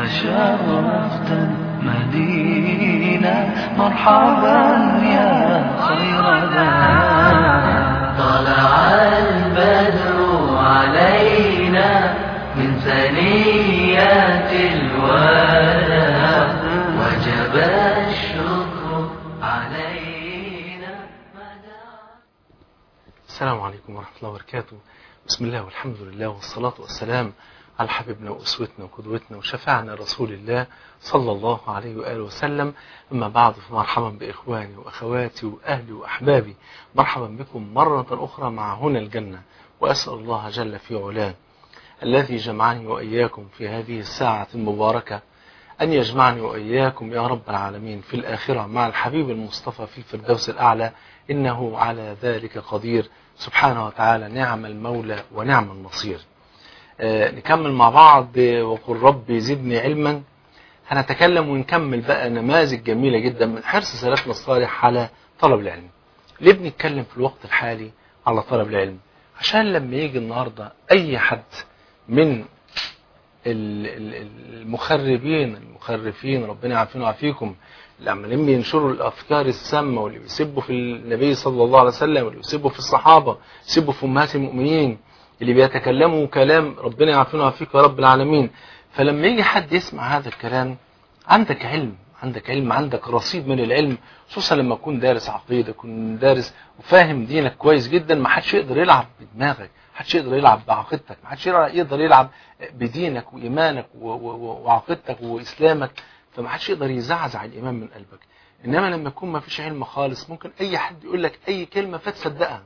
شرفت المدينة مرحبا يا خير ذا طلع البدر علينا من ثنيات الوداع وجب الشكر علينا السلام عليكم ورحمة الله وبركاته بسم الله والحمد لله والصلاة والسلام على حبيبنا وأسوتنا وقدوتنا وشفاعنا رسول الله صلى الله عليه وآله وسلم أما بعد فمرحبا بإخواني وأخواتي وأهلي وأحبابي مرحبا بكم مرة أخرى مع هنا الجنة وأسأل الله جل في علاه الذي جمعني وإياكم في هذه الساعة المباركة أن يجمعني وإياكم يا رب العالمين في الآخرة مع الحبيب المصطفى في الفردوس الأعلى إنه على ذلك قدير سبحانه وتعالى نعم المولى ونعم النصير آه نكمل مع بعض وقل ربي زدني علما هنتكلم ونكمل بقى نماذج جميلة جدا من حرص سلفنا الصالح على طلب العلم ليه بنتكلم في الوقت الحالي على طلب العلم عشان لما يجي النهاردة أي حد من المخربين المخرفين ربنا يعافينا ويعافيكم اللي عمالين بينشروا الافكار السامه واللي بيسبوا في النبي صلى الله عليه وسلم واللي بيسبوا في الصحابه يسبوا في امهات المؤمنين اللي بيتكلموا كلام ربنا يعافينا ويعافيك يا رب العالمين فلما يجي حد يسمع هذا الكلام عندك علم عندك علم عندك رصيد من العلم خصوصا لما تكون دارس عقيده تكون دارس وفاهم دينك كويس جدا ما حدش يقدر يلعب بدماغك ما حدش يقدر يلعب بعقيدتك ما حدش يقدر يلعب بدينك وايمانك وعقيدتك واسلامك فما حدش يقدر يزعزع الايمان من قلبك انما لما يكون ما فيش علم خالص ممكن اي حد يقول لك اي كلمه فتصدقها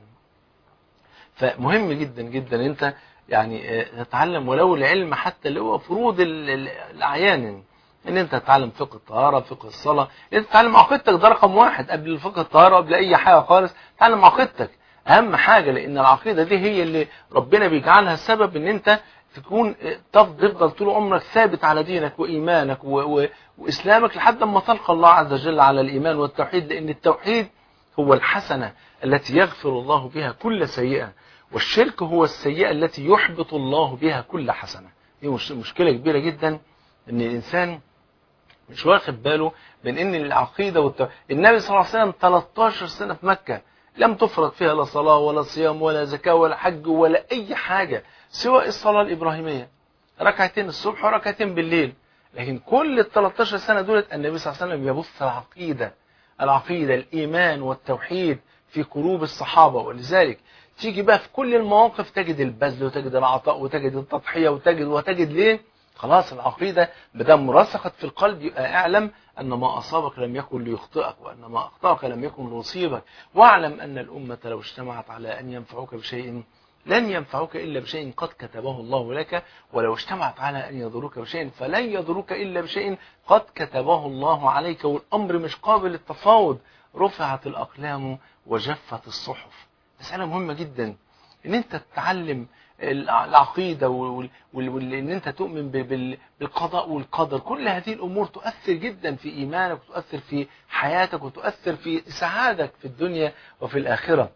فمهم جدا جدا انت يعني تتعلم ولو العلم حتى اللي هو فروض الاعيان ان انت تتعلم فقه الطهاره فقه الصلاه ان انت تتعلم عقيدتك ده رقم واحد قبل فقه الطهاره قبل اي حاجه خالص تعلم عقيدتك اهم حاجه لان العقيده دي هي اللي ربنا بيجعلها سبب ان انت تكون تفضل طول عمرك ثابت على دينك وإيمانك و... و... وإسلامك لحد ما تلقى الله عز وجل على الإيمان والتوحيد لأن التوحيد هو الحسنة التي يغفر الله بها كل سيئة والشرك هو السيئة التي يحبط الله بها كل حسنة دي مش مشكلة كبيرة جدا أن الإنسان مش واخد باله من أن العقيدة والتوحيد النبي صلى الله عليه وسلم 13 سنة في مكة لم تفرض فيها لا صلاة ولا صيام ولا زكاة ولا حج ولا أي حاجة سواء الصلاة الإبراهيمية ركعتين الصبح وركعتين بالليل لكن كل ال 13 سنة دولت النبي صلى الله عليه وسلم يبث العقيدة العقيدة الإيمان والتوحيد في قلوب الصحابة ولذلك تيجي بقى في كل المواقف تجد البذل وتجد العطاء وتجد التضحية وتجد وتجد ليه خلاص العقيدة بدم رسخت في القلب يبقى اعلم أن ما أصابك لم يكن ليخطئك وأن ما أخطأك لم يكن ليصيبك واعلم أن الأمة لو اجتمعت على أن ينفعوك بشيء لن ينفعوك إلا بشيء قد كتبه الله لك ولو اجتمعت على أن يضروك بشيء فلن يضروك إلا بشيء قد كتبه الله عليك والأمر مش قابل للتفاوض رفعت الأقلام وجفت الصحف مسألة مهمة جدا ان انت تتعلم العقيدة وان انت تؤمن بالقضاء والقدر كل هذه الامور تؤثر جدا في ايمانك وتؤثر في حياتك وتؤثر في سعادتك في الدنيا وفي الاخره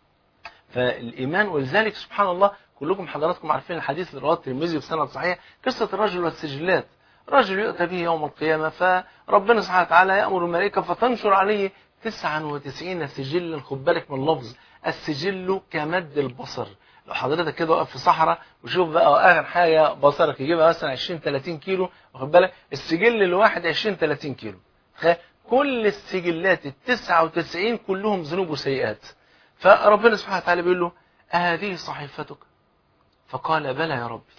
فالايمان ولذلك سبحان الله كلكم حضراتكم عارفين الحديث اللي رواه الترمذي بسند صحيح قصه الرجل والسجلات رجل يؤتى به يوم القيامه فربنا سبحانه وتعالى يامر الملائكه فتنشر عليه 99 سجلا خد بالك من اللفظ السجل كمد البصر لو حضرتك كده واقف في صحراء وشوف بقى اخر حاجه بصرك يجيبها مثلا 20 30 كيلو واخد بالك السجل الواحد 20 30 كيلو كل السجلات ال 99 كلهم ذنوب وسيئات فربنا سبحانه وتعالى بيقول له أهذه صحيفتك فقال بلى يا ربي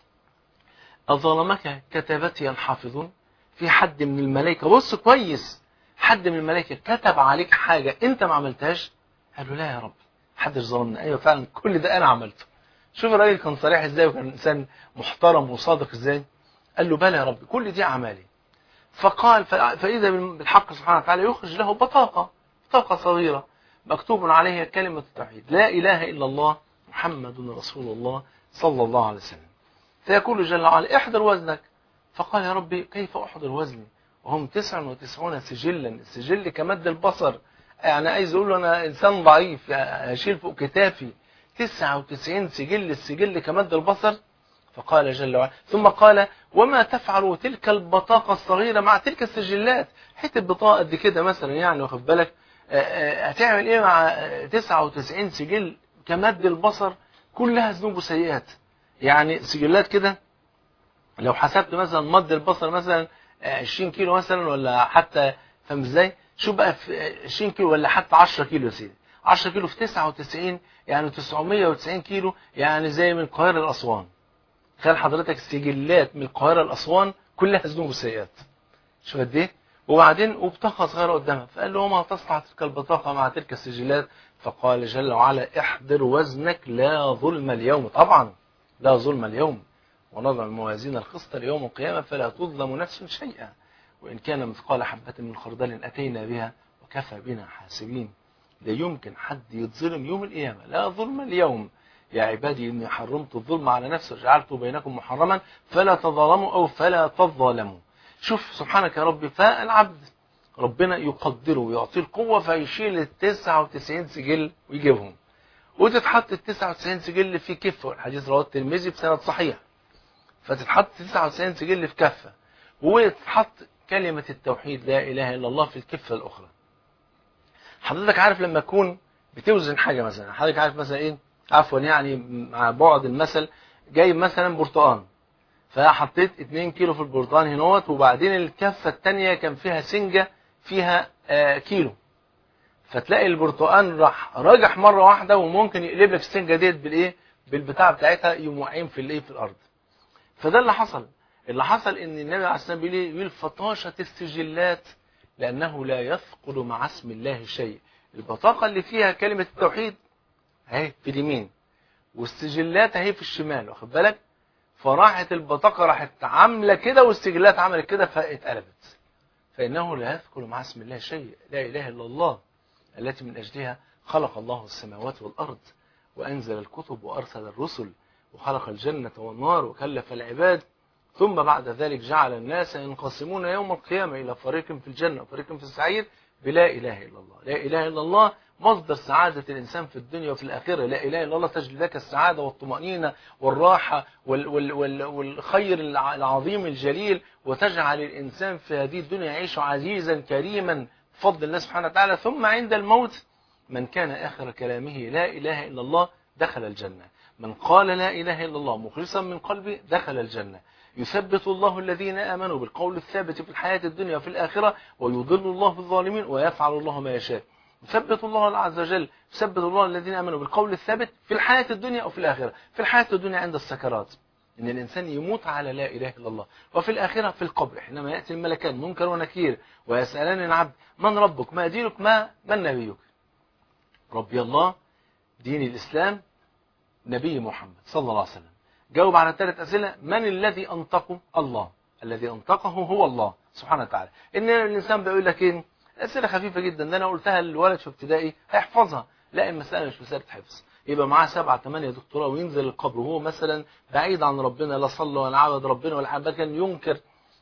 أظلمك كتبتي الحافظون في حد من الملائكة بص كويس حد من الملائكة كتب عليك حاجة أنت ما عملتهاش قال له لا يا رب حدش ظلمنا أيوة فعلا كل ده أنا عملته شوف الراجل كان صريح إزاي وكان إنسان محترم وصادق إزاي قال له بلى يا رب كل دي أعمالي فقال فإذا بالحق سبحانه وتعالى يخرج له بطاقة بطاقة صغيرة مكتوب عليها كلمة التوحيد لا إله إلا الله محمد رسول الله صلى الله عليه وسلم فيقول جل وعلا احضر وزنك فقال يا ربي كيف أحضر وزني وهم 99 سجلا السجل كمد البصر يعني عايز اقول له انا انسان ضعيف يعني هشيل فوق كتافي 99 سجل السجل كمد البصر فقال جل وعلا ثم قال وما تفعل تلك البطاقة الصغيرة مع تلك السجلات حتة بطاقة قد كده مثلا يعني واخد بالك آه، آه، هتعمل ايه مع آه، 99 سجل كمد البصر كلها ذنوب وسيئات يعني سجلات كده لو حسبت مثلا مد البصر مثلا آه، 20 كيلو مثلا ولا حتى فاهم ازاي شوف بقى في آه، 20 كيلو ولا حتى 10 كيلو يا سيدي 10 كيلو في 99 يعني 990 كيلو يعني زي من القاهرة لأسوان تخيل حضرتك سجلات من القاهرة لأسوان كلها ذنوب وسيئات شوف قد ايه وبعدين وبطاقة صغيرة قدامها فقال له وما تصنع تلك البطاقة مع تلك السجلات فقال جل وعلا احضر وزنك لا ظلم اليوم طبعا لا ظلم اليوم ونضع الموازين القسط ليوم القيامة فلا تظلم نفس شيئا وإن كان مثقال حبة من خردل أتينا بها وكفى بنا حاسبين لا يمكن حد يتظلم يوم القيامة لا ظلم اليوم يا عبادي إني حرمت الظلم على نفسي وجعلته بينكم محرما فلا تظلموا أو فلا تظالموا شوف سبحانك يا ربي فالعبد ربنا يقدره ويعطيه القوة فيشيل ال 99 سجل ويجيبهم وتتحط ال 99 سجل في كفة والحديث رواه الترمذي بسند صحيح فتتحط 99 سجل في كفة وتتحط كلمة التوحيد لا إله إلا الله في الكفة الأخرى حضرتك عارف لما تكون بتوزن حاجة مثلا حضرتك عارف مثلا إيه عفوا يعني مع بعد المثل جايب مثلا برتقان فحطيت 2 كيلو في البرتقان هنوت وبعدين الكفة التانية كان فيها سنجة فيها آه كيلو فتلاقي البرتقان راح راجح مرة واحدة وممكن يقلب لك السنجة ديت بالايه بالبتاع بتاعتها يقوم واقعين في الايه في الارض فده اللي حصل اللي حصل ان النبي عليه الصلاه والسلام بيقول بيقول فطاشة السجلات لانه لا يثقل مع اسم الله شيء البطاقة اللي فيها كلمة التوحيد اهي في اليمين والسجلات اهي في الشمال واخد بالك فراحت البطاقة راحت عاملة كده والسجلات عملت كده فاتقلبت فإنه لا يذكر مع اسم الله شيء لا إله إلا الله التي من أجلها خلق الله السماوات والأرض وأنزل الكتب وأرسل الرسل وخلق الجنة والنار وكلف العباد ثم بعد ذلك جعل الناس ينقسمون يوم القيامة إلى فريق في الجنة وفريق في السعير بلا إله إلا الله لا إله إلا الله مصدر سعادة الإنسان في الدنيا وفي الآخرة لا إله إلا الله تجلب لك السعادة والطمأنينة والراحة وال وال وال والخير العظيم الجليل وتجعل الإنسان في هذه الدنيا يعيش عزيزا كريما بفضل الله سبحانه وتعالى ثم عند الموت من كان آخر كلامه لا إله إلا الله دخل الجنة من قال لا إله إلا الله مخلصا من قلبه دخل الجنة يثبت الله الذين آمنوا بالقول الثابت في الحياة الدنيا وفي الآخرة ويضل الله الظالمين ويفعل الله ما يشاء يثبت الله عز وجل يثبت الله الذين آمنوا بالقول الثابت في الحياة الدنيا وفي الآخرة في الحياة الدنيا عند السكرات إن الإنسان يموت على لا إله إلا الله وفي الآخرة في القبر حينما يأتي الملكان منكر ونكير ويسألان العبد من ربك ما دينك ما من نبيك ربي الله دين الإسلام نبي محمد صلى الله عليه وسلم جاوب على ثلاث أسئلة من الذي أنطقه الله الذي أنطقه هو الله سبحانه وتعالى إن الإنسان بيقول لك إيه أسئلة خفيفة جدا ده أنا قلتها للولد في ابتدائي هيحفظها لا المسألة مش مسألة حفظ يبقى معاه سبعة ثمانية دكتوراه وينزل القبر وهو مثلا بعيد عن ربنا لا صلى ولا عبد ربنا ولا بل كان ينكر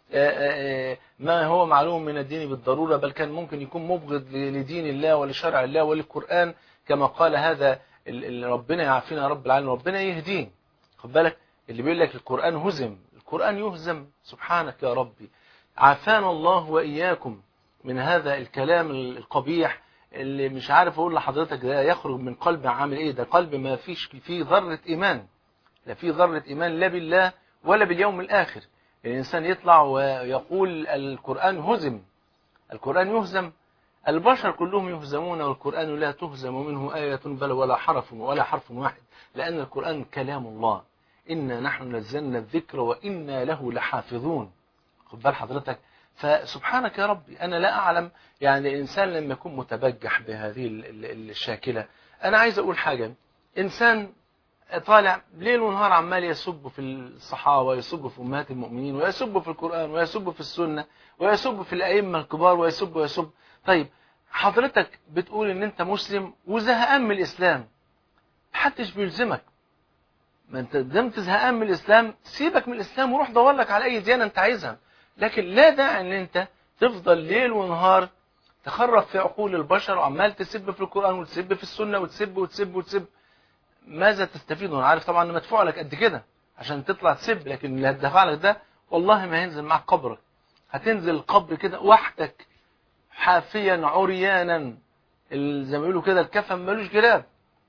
ما هو معلوم من الدين بالضرورة بل كان ممكن يكون مبغض لدين الله ولشرع الله وللقرآن كما قال هذا اللي ربنا يعافينا يا رب العالمين ربنا يهديه خد بالك اللي بيقول لك القرآن هزم القرآن يهزم سبحانك يا ربي عافانا الله وإياكم من هذا الكلام القبيح اللي مش عارف اقول لحضرتك ده يخرج من قلب عامل ايه ده قلب ما فيش فيه ذرة ايمان لا فيه ذرة ايمان لا بالله ولا باليوم الاخر الانسان يطلع ويقول القرآن هزم القرآن يهزم البشر كلهم يهزمون والقرآن لا تهزم منه آية بل ولا حرف ولا حرف واحد لأن القرآن كلام الله إنا نحن نزلنا الذكر وإنا له لحافظون خد بال حضرتك فسبحانك يا ربي أنا لا أعلم يعني الإنسان لما يكون متبجح بهذه الشاكلة أنا عايز أقول حاجة إنسان طالع ليل ونهار عمال يسب في الصحابة ويسب في أمهات المؤمنين ويسب في القرآن ويسب في السنة ويسب في الأئمة الكبار ويسب ويسب طيب حضرتك بتقول إن أنت مسلم وزهقان من الإسلام محدش بيلزمك ما أنت دمت زهقان من الإسلام سيبك من الإسلام وروح دور لك على أي ديانة أنت عايزها لكن لا داعي ان انت تفضل ليل ونهار تخرف في عقول البشر وعمال تسب في القرآن وتسب في السنة وتسب وتسب وتسب ماذا تستفيد وانا عارف طبعا ان مدفوع لك قد كده عشان تطلع تسب لكن اللي هتدفع لك ده والله ما هينزل معاك قبرك هتنزل القبر كده وحدك حافيا عريانا ال- زي ما بيقولوا كده الكفن ملوش جراب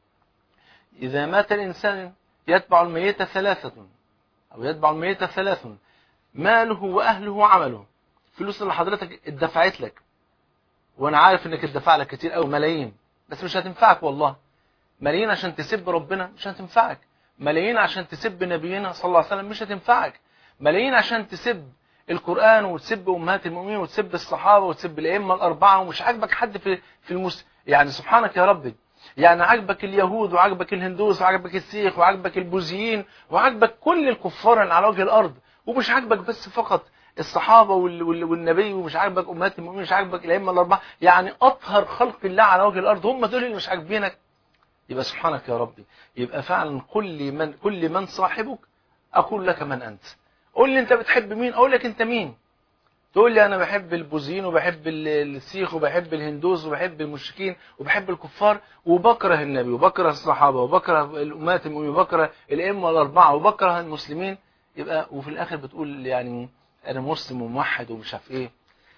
إذا مات الإنسان يتبع الميت ثلاثة أو يتبع الميت ثلاث ماله وأهله وعمله فلوس اللي حضرتك اتدفعت لك وأنا عارف إنك اتدفع لك كتير أوي ملايين بس مش هتنفعك والله ملايين عشان تسب ربنا مش هتنفعك ملايين عشان تسب نبينا صلى الله عليه وسلم مش هتنفعك ملايين عشان تسب القرآن وتسب أمهات المؤمنين وتسب الصحابة وتسب الأئمة الأربعة ومش عاجبك حد في في المس... يعني سبحانك يا ربي يعني عاجبك اليهود وعاجبك الهندوس وعاجبك السيخ وعاجبك البوذيين وعاجبك كل الكفار اللي على وجه الأرض ومش عاجبك بس فقط الصحابة وال... وال... والنبي ومش عاجبك أمهات المؤمنين مش عاجبك الأئمة الأربعة يعني أطهر خلق الله على وجه الأرض هم دول اللي مش عاجبينك يبقى سبحانك يا ربي يبقى فعلا كل من كل من صاحبك أقول لك من أنت قول لي أنت بتحب مين أقول لك أنت مين تقول لي أنا بحب البوذيين وبحب ال- السيخ وبحب الهندوس وبحب المشركين وبحب الكفار وبكره النبي وبكره الصحابة وبكره الأمات المؤمنين وبكره الأئمة الأربعة وبكره المسلمين يبقى وفي الآخر بتقول يعني أنا مسلم وموحد ومش عارف إيه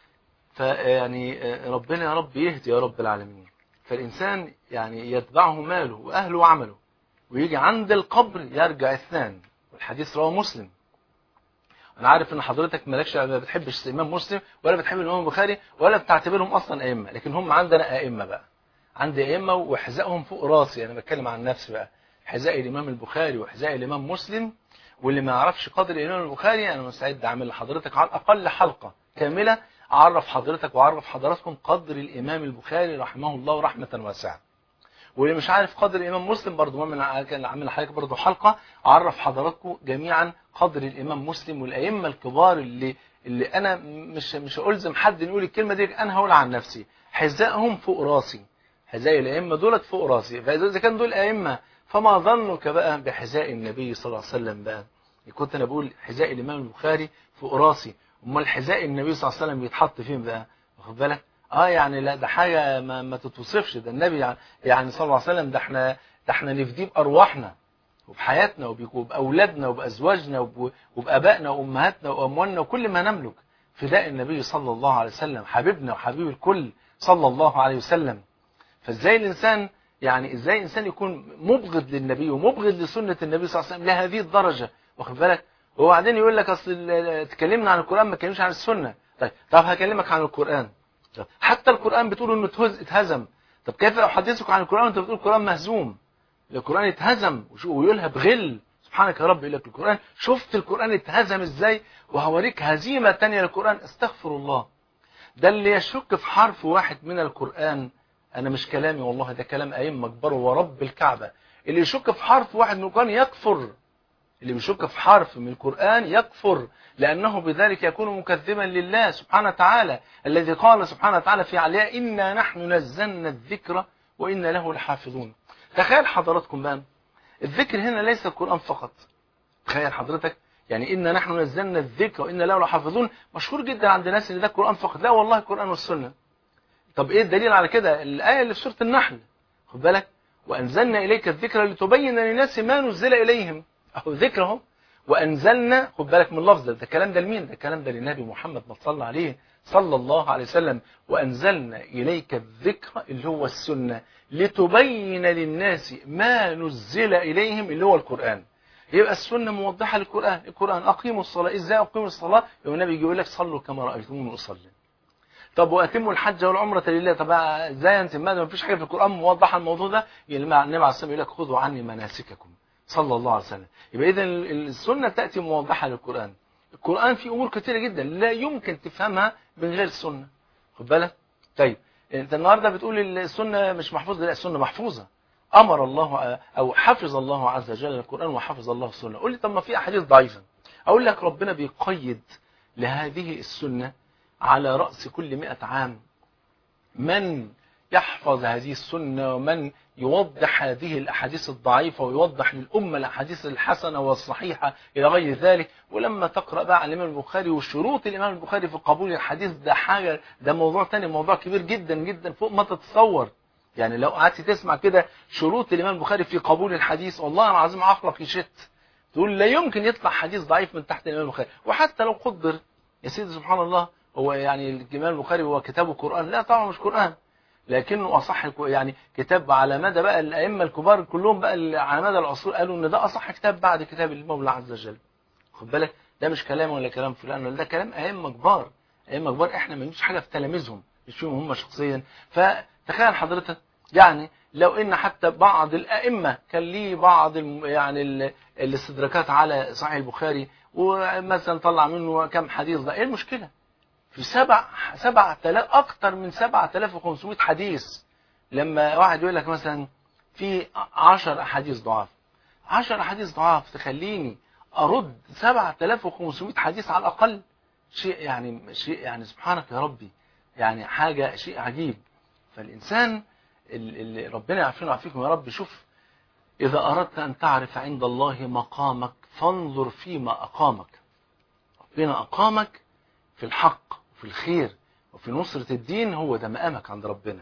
فيعني ربنا يا رب يهدي يا رب العالمين فالإنسان يعني يتبعه ماله وأهله وعمله ويجي عند القبر يرجع اثنان والحديث رواه مسلم انا عارف ان حضرتك مالكش ما بتحبش الامام مسلم ولا بتحب الامام البخاري ولا بتعتبرهم اصلا ائمه لكن هم عندنا ائمه بقى عندي ائمه وحذائهم فوق راسي انا بتكلم عن نفسي بقى حذاء الامام البخاري وحذاء الامام مسلم واللي ما يعرفش قدر الامام البخاري انا مستعد اعمل لحضرتك على الاقل حلقه كامله اعرف حضرتك واعرف حضراتكم قدر الامام البخاري رحمه الله رحمه واسعه واللي مش عارف قدر الامام مسلم برضه مؤمن كان عامل حضرتك برضه حلقه اعرف حضراتكم جميعا قدر الامام مسلم والائمه الكبار اللي اللي انا مش مش الزم حد يقول الكلمه دي انا هقول عن نفسي حذائهم فوق راسي حذاء الائمه دولت فوق راسي فاذا كان دول ائمه فما ظنك بقى بحذاء النبي صلى الله عليه وسلم بقى كنت انا بقول حذاء الامام البخاري فوق راسي امال حذاء النبي صلى الله عليه وسلم بيتحط فين بقى واخد بالك اه يعني لا ده حاجه ما, ما تتوصفش ده النبي يعني, يعني صلى الله عليه وسلم ده احنا ده احنا نفديه بارواحنا وبحياتنا وبيك- وباولادنا وبازواجنا وب- وبابائنا وامهاتنا واموالنا وكل ما نملك فداء النبي صلى الله عليه وسلم حبيبنا وحبيب الكل صلى الله عليه وسلم فازاي الانسان يعني ازاي الانسان يكون مبغض للنبي ومبغض لسنه النبي صلى الله عليه وسلم لهذه الدرجه واخد بالك وبعدين يقول لك اصل ال- اتكلمنا عن القران ما اتكلمش عن السنه طيب طب هكلمك عن القران طب حتى القران بتقول انه اتهز- اتهزم طب كيف احدثك عن القران وانت بتقول القران مهزوم القران اتهزم وشو- ويقولها بغل سبحانك يا رب يقول لك القران شفت القران اتهزم ازاي وهوريك هزيمه تانية للقران استغفر الله ده اللي يشك في حرف واحد من القرآن أنا مش كلامي والله ده كلام أئمة كبار ورب الكعبة اللي يشك في حرف واحد من القرآن يكفر اللي بيشك في حرف من القرآن يكفر لأنه بذلك يكون مكذبا لله سبحانه وتعالى الذي قال سبحانه وتعالى في علياء إنا نحن نزلنا الذكر وإنا له لحافظون تخيل حضراتكم بقى الذكر هنا ليس القرآن فقط تخيل حضرتك يعني إنا نحن نزلنا الذكر وإنا له لحافظون مشهور جدا عند الناس ان ده القرآن فقط لا والله القرآن والسنة طب ايه الدليل على كده الآية اللي في سورة النحل خد بالك وأنزلنا إليك الذكر لتبين للناس ما نزل إليهم أهو ذكر اهو وأنزلنا خد بالك من اللفظ ده ده الكلام ده لمين ده الكلام ده للنبي محمد ما صلى عليه صلى الله عليه وسلم وأنزلنا إليك الذكر اللي هو السنة لتبين للناس ما نزل إليهم اللي هو القرآن يبقى السنة موضحة للقرآن القرآن أقيموا الصلاة إزاي أقيموا الصلاة يبقى النبي يجي يقول لك صلوا كما رأيتموني أصلي طب وأتموا الحج والعمرة لله طب إزاي أنت ما فيش حاجة في القرآن موضحة الموضوع ده يبقى النبي عليه الصلاة يقول لك خذوا عني مناسككم صلى الله عليه وسلم يبقى إذا السنة تأتي موضحة للقرآن القرآن فيه أمور كثيرة جدا لا يمكن تفهمها من غير السنة خد بالك طيب انت النهارده بتقول السنة مش محفوظة لا السنة محفوظة امر الله او حفظ الله عز وجل القران وحفظ الله السنه قول لي طب ما في احاديث ضعيفه اقول لك ربنا بيقيد لهذه السنه على راس كل مئة عام من يحفظ هذه السنه ومن يوضح هذه الاحاديث الضعيفه ويوضح للامه الاحاديث الحسنه والصحيحه الى غير ذلك ولما تقرا بقى عن الامام البخاري وشروط الامام البخاري في قبول الحديث ده حاجه ده موضوع ثاني موضوع كبير جدا جدا فوق ما تتصور يعني لو قعدت تسمع كده شروط الإمام البخاري في قبول الحديث والله العظيم عقلك يشت تقول لا يمكن يطلع حديث ضعيف من تحت الامام البخاري وحتى لو قدر يا سيدي سبحان الله هو يعني الامام البخاري هو كتابه قران لا طبعا مش قران لكنه اصح الك- يعني كتاب على مدى بقى الائمه الكبار كلهم بقى اللي على مدى العصور قالوا ان ده اصح كتاب بعد كتاب المولى عز وجل خد بالك ده مش كلام ولا كلام فلان ولا ده كلام ائمه كبار ائمه كبار احنا ما نجيش حاجه في تلاميذهم مش فيهم هم شخصيا فتخيل حضرتك يعني لو ان حتى بعض الائمه كان ليه بعض الم- يعني ال- الاستدراكات على صحيح البخاري ومثلا طلع منه كم حديث ده ايه المشكله في سبع سبع تلاف اكتر من سبعة آلاف وخمسمائة حديث لما واحد يقول لك مثلا في عشر احاديث ضعاف عشر احاديث ضعاف تخليني ارد سبعة آلاف وخمسمائة حديث على الاقل شيء يعني شيء يعني سبحانك يا ربي يعني حاجة شيء عجيب فالإنسان اللي ربنا يعافينا ويعافيكم يا رب شوف إذا أردت أن تعرف عند الله مقامك فانظر فيما أقامك ربنا أقامك في الحق وفي الخير وفي نصرة الدين هو ده مقامك عند ربنا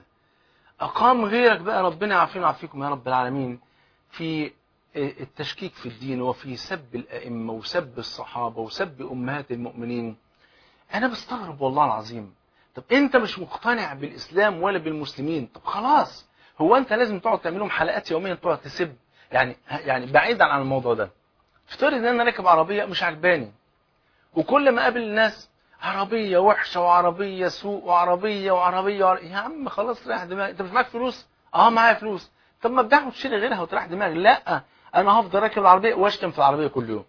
أقام غيرك بقى ربنا يعافينا ويعافيكم يا رب العالمين في التشكيك في الدين وفي سب الأئمة وسب الصحابة وسب أمهات المؤمنين أنا بستغرب والله العظيم طب أنت مش مقتنع بالإسلام ولا بالمسلمين طب خلاص هو أنت لازم تقعد تعملهم حلقات يوميا تقعد تسب يعني يعني بعيدا عن الموضوع ده افترض ان انا راكب عربيه مش عجباني وكل ما اقابل الناس عربيه وحشه وعربيه سوق وعربيه وعربيه وعر... يا عم خلاص ريح دماغك انت مش معاك فلوس اه معايا فلوس طب ما تبيعها وتشتري غيرها وتريح دماغك لا انا هفضل راكب العربيه واشتم في العربيه كل يوم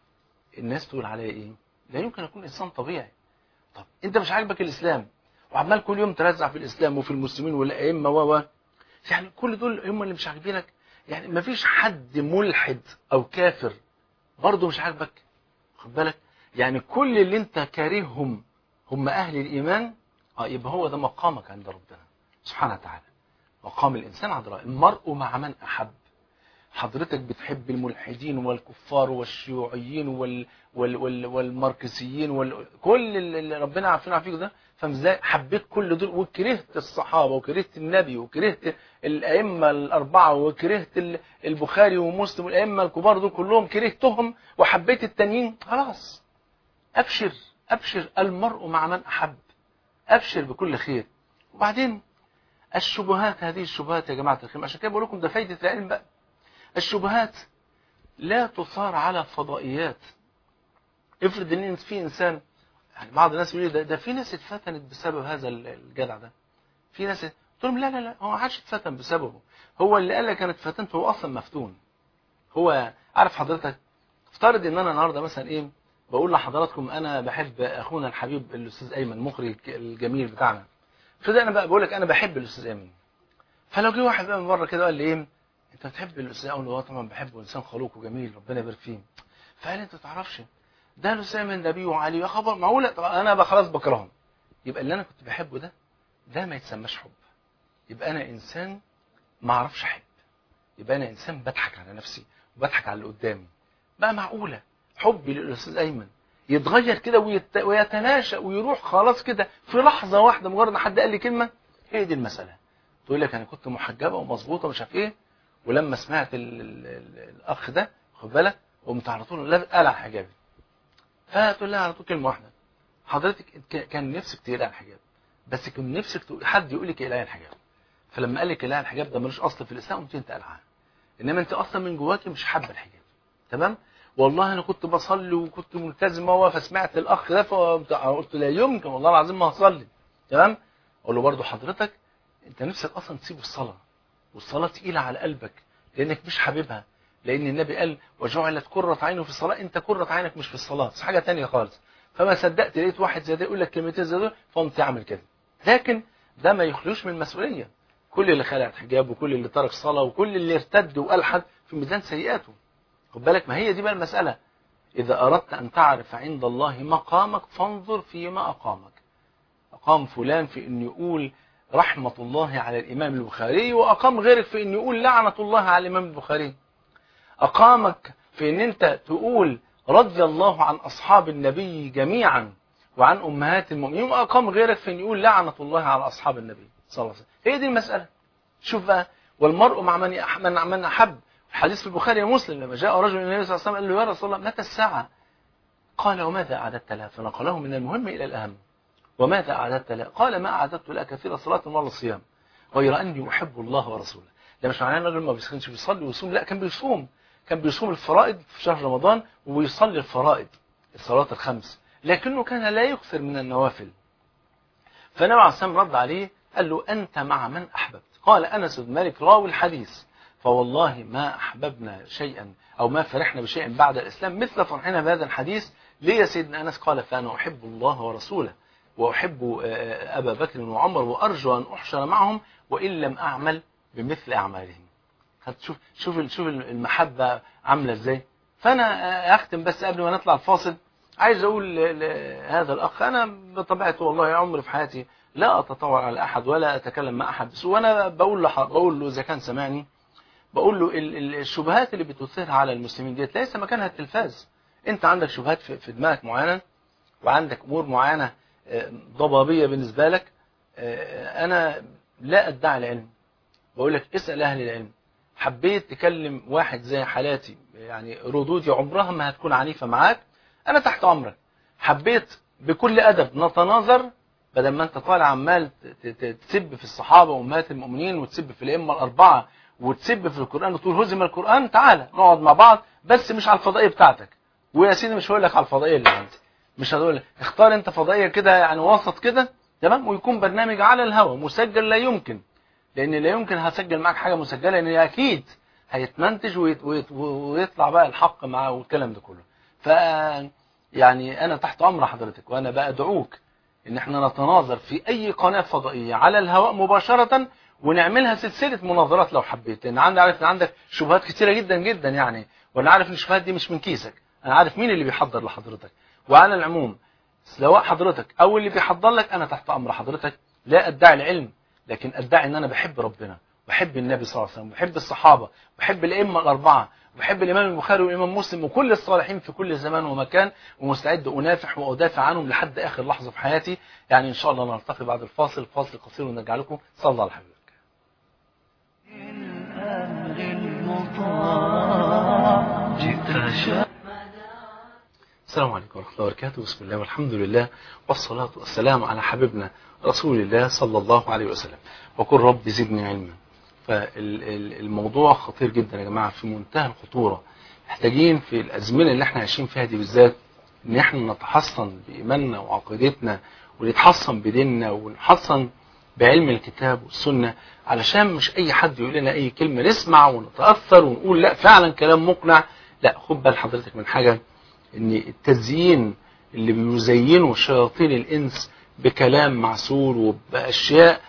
الناس تقول عليا ايه لا يمكن اكون انسان طبيعي طب انت مش عاجبك الاسلام وعمال كل يوم ترزع في الاسلام وفي المسلمين والائمه و و يعني كل دول هم اللي مش عاجبينك يعني ما فيش حد ملحد او كافر برضه مش عاجبك خد بالك يعني كل اللي انت كارههم هم اهل الايمان اه يبقى هو ده مقامك عند ربنا سبحانه وتعالى مقام الانسان عند ربنا المرء مع من احب حضرتك بتحب الملحدين والكفار والشيوعيين وال وال وال والماركسيين وال كل اللي ربنا عارفين فيك ده فمزاي حبيت كل دول وكرهت الصحابه وكرهت النبي وكرهت الائمه الاربعه وكرهت البخاري ومسلم والائمه الكبار دول كلهم كرهتهم وحبيت التانيين خلاص ابشر ابشر المرء مع من احب ابشر بكل خير وبعدين الشبهات هذه الشبهات يا جماعه الخير عشان كده بقول لكم ده فايده العلم بقى الشبهات لا تثار على فضائيات افرض ان في انسان يعني بعض الناس يقول ده, ده في ناس اتفتنت بسبب هذا الجدع ده في ناس قلت لهم لا لا لا هو ما حدش اتفتن بسببه هو اللي قال لك انا اتفتنت هو اصلا مفتون هو عارف حضرتك افترض ان انا النهارده مثلا ايه بقول لحضراتكم انا بحب اخونا الحبيب الاستاذ ايمن المخرج الجميل بتاعنا فده انا بقى بقول لك انا بحب الاستاذ ايمن فلو جه واحد بقى من بره كده قال لي ايه انت بتحب الاستاذ اقول له طبعا بحبه انسان خلوق وجميل ربنا يبارك فيه فقال انت ما تعرفش ده الاستاذ من نبي وعلي يا خبر معقوله طب انا بقى خلاص بكرههم يبقى اللي انا كنت بحبه ده ده ما يتسماش حب يبقى انا انسان ما اعرفش احب يبقى انا انسان بضحك على نفسي وبضحك على اللي قدامي بقى معقوله حبي للاستاذ ايمن يتغير كده ويت... ويتلاشى ويروح خلاص كده في لحظه واحده مجرد ما حد قال لي كلمه هي دي المساله تقول لك انا كنت محجبه ومظبوطه ومش عارف ايه ولما سمعت ال ال ال الاخ ده خد بالك قمت على طول قلع حجابي فتقول لها على طول كلمه واحده حضرتك كان نفسك تقلع الحجاب بس كان نفسك تقول حد يقول لك اقلعي الحجاب فلما قال لك اقلعي الحجاب ده ملوش اصل في الاسلام قمت انت قلعها انما انت اصلا من جواكي مش حابه الحجاب تمام والله انا كنت بصلي وكنت ملتزمه فسمعت الاخ ده فقلت لا يمكن والله العظيم ما هصلي تمام اقول له برضه حضرتك انت نفسك اصلا تسيب الصلاه والصلاه تقيله على قلبك لانك مش حاببها لان النبي قال وجعلت قرة عينه في الصلاه انت قرة عينك مش في الصلاه بس حاجه ثانيه خالص فما صدقت لقيت واحد زي ده يقول لك كلمتين زي دول فقمت اعمل كده لكن ده ما يخلوش من المسؤوليه كل اللي خلع حجاب وكل اللي ترك صلاه وكل اللي ارتد والحد في ميزان سيئاته خد بالك ما هي دي بقى المساله اذا اردت ان تعرف عند الله مقامك فانظر فيما اقامك اقام فلان في ان يقول رحمة الله على الإمام البخاري وأقام غيرك في أن يقول لعنة الله على الإمام البخاري أقامك في أن أنت تقول رضي الله عن أصحاب النبي جميعا وعن أمهات المؤمنين وأقام غيرك في أن يقول لعنة الله على أصحاب النبي صلى الله عليه وسلم هي دي المسألة شوف بقى والمرء مع من من من أحب الحديث في البخاري ومسلم لما جاء رجل الى النبي صلى الله عليه وسلم قال له يا رسول الله متى الساعة قال وماذا أعددت لها فنقله من المهم إلى الأهم وماذا أعددت لها قال ما أعددت لها كثير صلاة ولا صيام غير أني أحب الله ورسوله ده مش معناه ان الراجل ما بيسخنش بيصلي ويصوم لا كان بيصوم كان بيصوم الفرائض في شهر رمضان وبيصلي الفرائض الصلاة الخمس لكنه كان لا يكثر من النوافل فالنبي عليه الصلاة رد عليه قال له أنت مع من أحببت قال أنس بن مالك راوي الحديث فوالله ما أحببنا شيئا أو ما فرحنا بشيء بعد الإسلام مثل فرحنا بهذا الحديث ليه يا سيدنا أنس قال فأنا أحب الله ورسوله وأحب أبا بكر وعمر وأرجو أن أحشر معهم وإن لم أعمل بمثل أعمالهم شوف شوف شوف المحبة عاملة ازاي فأنا أختم بس قبل ما نطلع الفاصل عايز أقول لهذا الأخ أنا بطبيعته والله عمري في حياتي لا أتطوع على أحد ولا أتكلم مع أحد بس وأنا بقول له بقول له إذا كان سمعني بقول له الشبهات اللي بتثيرها على المسلمين ديت ليس مكانها التلفاز أنت عندك شبهات في دماغك معينة وعندك أمور معينة ضبابية بالنسبة لك أنا لا أدعي العلم بقول لك اسأل أهل العلم حبيت تكلم واحد زي حالاتي يعني ردودي عمرها ما هتكون عنيفة معاك أنا تحت أمرك حبيت بكل أدب نتناظر بدل ما أنت طالع عمال تسب في الصحابة وأمهات المؤمنين وتسب في الأئمة الأربعة وتسب في القرآن وتقول هزم القرآن تعالى نقعد مع بعض بس مش على الفضائية بتاعتك ويا سيدي مش هقول لك على الفضائية اللي عندي مش هقول لك اختار أنت فضائية كده يعني وسط كده تمام ويكون برنامج على الهواء مسجل لا يمكن لان لا يمكن هسجل معاك حاجه مسجله لان اكيد هيتمنتج ويت ويت ويطلع بقى الحق معاه والكلام ده كله ف يعني انا تحت امر حضرتك وانا بقى ادعوك ان احنا نتناظر في اي قناه فضائيه على الهواء مباشره ونعملها سلسله مناظرات لو حبيت لان عندي عارف ان عندك شبهات كثيره جدا جدا يعني وانا عارف ان الشبهات دي مش من كيسك انا عارف مين اللي بيحضر لحضرتك وعلى العموم سواء حضرتك او اللي بيحضر لك انا تحت امر حضرتك لا ادعي العلم لكن ادعي ان انا بحب ربنا بحب النبي صلى الله عليه وسلم بحب الصحابه بحب الائمه الاربعه بحب الامام البخاري والامام مسلم وكل الصالحين في كل زمان ومكان ومستعد انافح وادافع عنهم لحد اخر لحظه في حياتي يعني ان شاء الله نلتقي بعد الفاصل فاصل قصير ونرجع لكم صلى الله على حبيبك السلام عليكم ورحمة الله وبركاته بسم الله والحمد لله والصلاة والسلام على حبيبنا رسول الله صلى الله عليه وسلم وقل رب زدني علما فالموضوع خطير جدا يا جماعة في منتهى الخطورة محتاجين في الأزمنة اللي احنا عايشين فيها دي بالذات ان احنا نتحصن بإيماننا وعقيدتنا ونتحصن بديننا ونتحصن بعلم الكتاب والسنة علشان مش أي حد يقول لنا أي كلمة نسمع ونتأثر ونقول لا فعلا كلام مقنع لا خد بال حضرتك من حاجة ان التزيين اللي بيزينه شياطين الإنس بكلام معسول وبأشياء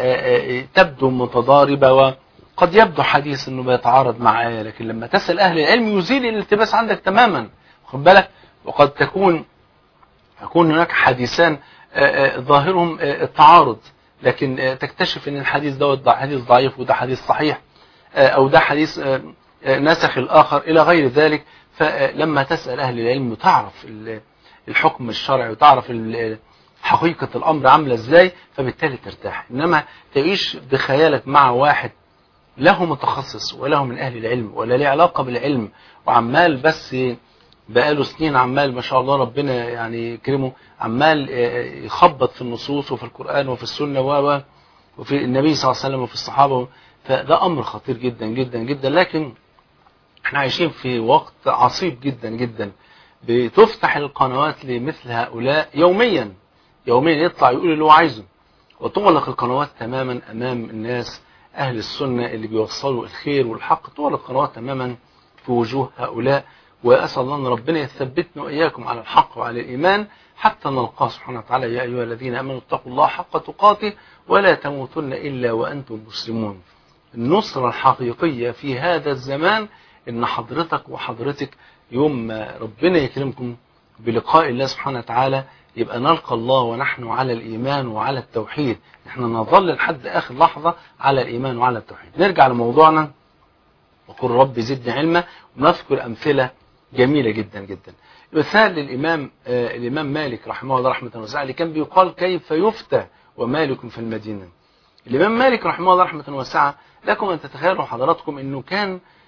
تبدو متضاربة وقد يبدو حديث انه بيتعارض مع آية لكن لما تسأل أهل العلم يزيل الالتباس عندك تماما خد بالك وقد تكون يكون هناك حديثان ظاهرهم التعارض لكن تكتشف ان الحديث ده حديث ضعيف وده حديث صحيح او ده حديث نسخ الآخر إلى غير ذلك فلما تسأل أهل العلم تعرف الحكم الشرعي وتعرف حقيقة الأمر عاملة إزاي فبالتالي ترتاح إنما تعيش بخيالك مع واحد له متخصص وله من أهل العلم ولا له علاقة بالعلم وعمال بس بقاله سنين عمال ما شاء الله ربنا يعني يكرمه عمال يخبط في النصوص وفي القرآن وفي السنة وفي النبي صلى الله عليه وسلم وفي الصحابة فده أمر خطير جدا جدا جدا لكن احنا عايشين في وقت عصيب جدا جدا بتفتح القنوات لمثل هؤلاء يوميا يوميا يطلع يقول اللي هو عايزه وتغلق القنوات تماما امام الناس اهل السنة اللي بيوصلوا الخير والحق تغلق القنوات تماما في وجوه هؤلاء واسال الله ان ربنا يثبتنا واياكم على الحق وعلى الايمان حتى نلقاه سبحانه وتعالى يا ايها الذين امنوا اتقوا الله حق تقاته ولا تموتن الا وانتم مسلمون النصرة الحقيقية في هذا الزمان ان حضرتك وحضرتك يوم ما ربنا يكرمكم بلقاء الله سبحانه وتعالى يبقى نلقى الله ونحن على الإيمان وعلى التوحيد احنا نظل لحد آخر لحظة على الإيمان وعلى التوحيد نرجع لموضوعنا وقل رب زدني علما ونذكر أمثلة جميلة جدا جدا مثال للإمام آه الإمام مالك رحمه الله رحمة واسعة اللي كان بيقال كيف يفتى ومالك في المدينة الإمام مالك رحمه الله رحمة واسعة لكم أن تتخيلوا حضراتكم أنه كان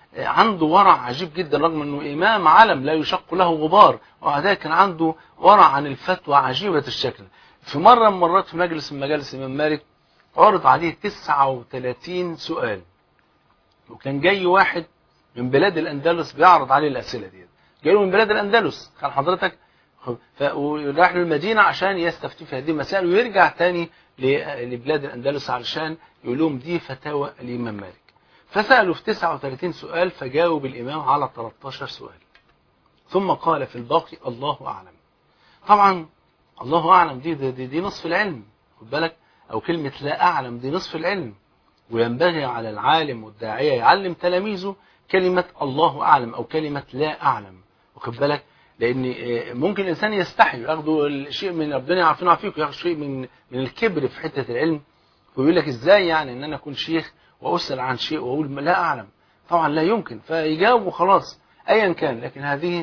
عنده ورع عجيب جدا رغم انه امام علم لا يشق له غبار ومع ذلك كان عنده ورع عن الفتوى عجيبة الشكل في مرة من مرات في مجلس من مجالس الامام مالك عرض عليه 39 سؤال وكان جاي واحد من بلاد الاندلس بيعرض عليه الاسئله دي جاي له من بلاد الاندلس كان حضرتك وراح له المدينه عشان يستفتي في هذه المسائل ويرجع تاني لبلاد الاندلس علشان يقول لهم دي فتاوى الامام مالك فسالوا في 39 سؤال فجاوب الامام على 13 سؤال ثم قال في الباقي الله اعلم طبعا الله اعلم دي دي, دي, دي نصف العلم خد بالك او كلمه لا اعلم دي نصف العلم وينبغي على العالم والداعيه يعلم تلاميذه كلمه الله اعلم او كلمه لا اعلم واخد بالك لان ممكن الانسان يستحي ياخدوا شيء من ربنا يعرفنا فيك ياخد شيء من من الكبر في حته العلم ويقول لك ازاي يعني ان انا اكون شيخ واسال عن شيء واقول لا اعلم طبعا لا يمكن فيجاوب وخلاص ايا كان لكن هذه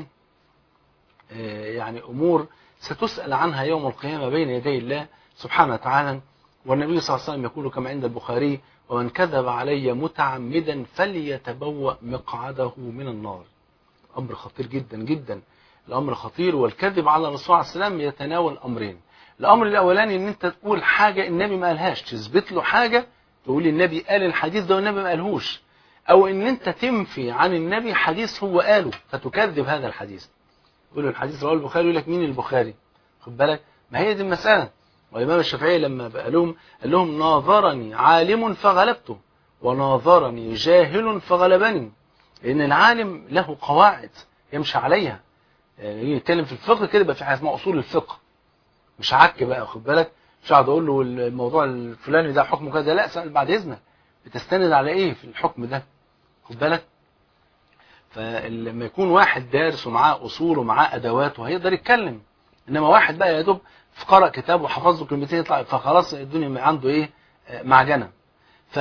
يعني امور ستسال عنها يوم القيامه بين يدي الله سبحانه وتعالى والنبي صلى الله عليه وسلم يقول كما عند البخاري ومن كذب علي متعمدا فليتبوأ مقعده من النار امر خطير جدا جدا الامر خطير والكذب على الرسول عليه السلام يتناول امرين الامر الاولاني ان انت تقول حاجه النبي ما قالهاش تثبت له حاجه تقول النبي قال الحديث ده والنبي ما قالهوش او ان انت تنفي عن النبي حديث هو قاله فتكذب هذا الحديث يقول له الحديث رواه البخاري يقول لك مين البخاري خد بالك ما هي دي المساله والامام الشافعي لما بقى لهم قال لهم ناظرني عالم فغلبته وناظرني جاهل فغلبني لان العالم له قواعد يمشي عليها يعني يتكلم في الفقه كده يبقى في حاجه اسمها اصول الفقه مش عك بقى خد بالك مش هقعد اقول له الموضوع الفلاني ده حكمه كذا لا اسال بعد اذنك بتستند على ايه في الحكم ده خد بالك فلما يكون واحد دارس ومعاه اصول ومعاه ادوات وهيقدر يتكلم انما واحد بقى يا دوب قرأ كتاب وحفظ له كلمتين يطلع فخلاص الدنيا عنده ايه معجنه ف